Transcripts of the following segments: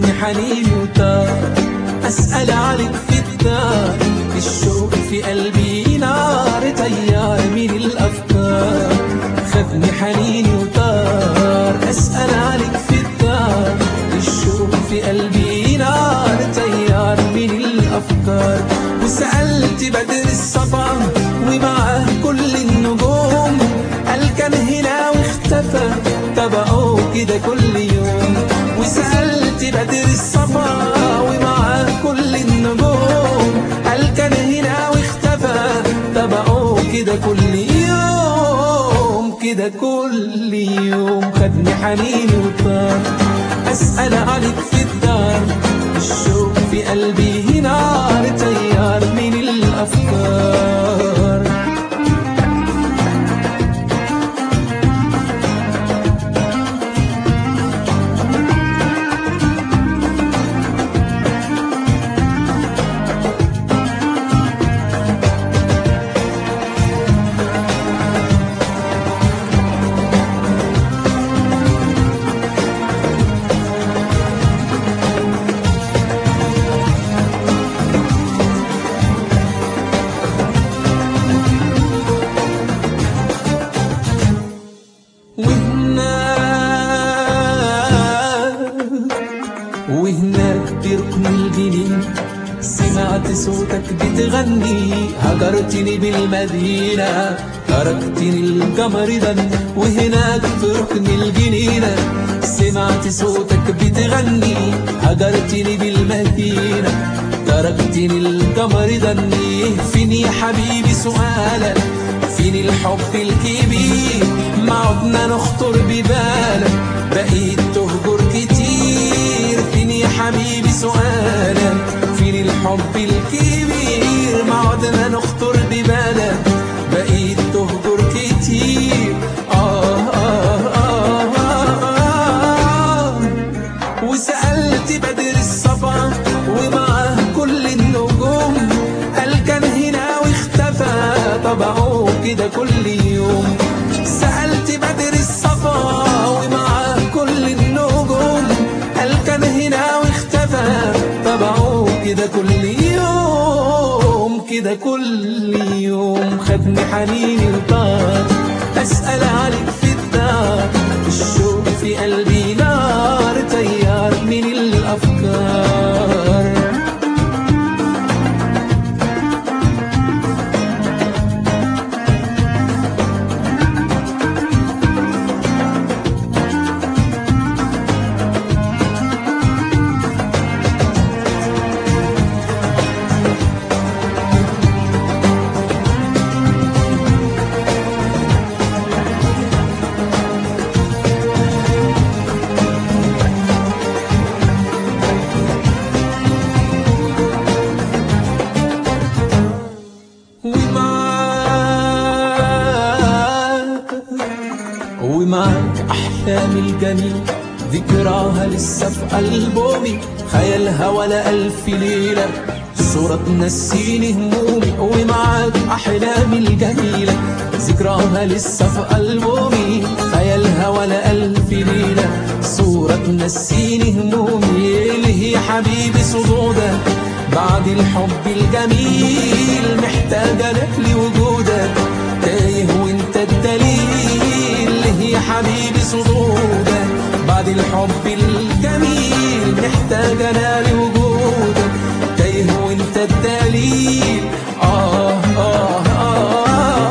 خدني حنيني وطار أسأل عليك في الدار الشوق في قلبي نار تيار من الأفكار خدني حنيني وطار أسأل عليك في الدار الشوق في قلبي نار تيار من الأفكار وسألت بدر الصبا ومعاه كل النجوم قال كان هنا واختفى تبعه كده كل يوم وسألت بدر الصبا ومعاه كل النجوم قال كان هنا واختفى تبعه كده كل يوم كده كل يوم خدني حنيني وطار أسأل عليك في الدار الشوق في قلبي نار تيار من الأفكار وهناك وهناك بركن الجنين سمعت صوتك بتغني هجرتني بالمدينة تركتني القمر دن وهناك في ركن الجنينة سمعت صوتك بتغني هجرتني بالمدينة تركتني القمر دن فين يا حبيبي سؤالك فين الحب الكبير ما عدنا نخطر ببالك بقيت تهجر كتير فين يا حبيبي سؤالك فين الحب الكبير ما عدنا نخطر ببالك بقيت تهجر كتير آه آه آه آه آه وسألت بدر الصبا ومعاه كل النجوم قال كان هنا واختفى طبعه كده كل يوم سألت بدر الصبا ومعاه كل النجوم قال كان هنا واختفى طبعه كده كل يوم كده كل يوم خدني حنيني وطار أسأل عليك في الدار الشوق في قلبي نار تيار من الأفكار ومعاك ومعاك أحلامي الجميل ذكراها لسه في ألبومي خيالها ولا ألف ليلة صورة تنسيني همومي ومعاك أحلامي الجميلة ذكراها لسه في ألبومي خيالها ولا ألف ليلة صورة تنسيني همومي ليه يا حبيبي صدودك بعد الحب الجميل محتاجة لك لوجودك تايه وانت الدليل ليه يا حبيبي صدودك بعد الحب الجميل محتاجة انا لوجودك تايه وانت الدليل آه آه آه,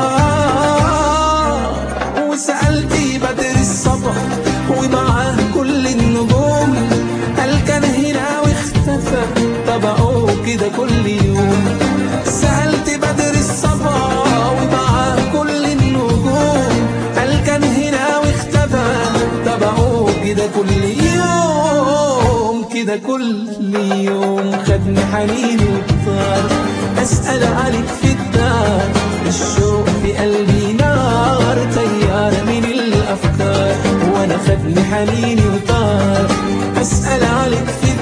آه وسألت بدر الصبح ومعاه كل النجوم قال كان هنا واختفى طبعه كده كل يوم سألت بدر الصبا ومعاه كل النجوم قال كان هنا واختفى طبعه كده كل يوم كده كل يوم خدني حنيني وطار أسأل عليك في الدار الشوق في قلبي نار تيار من الأفكار وأنا خدني حنيني وطار أسأل عليك في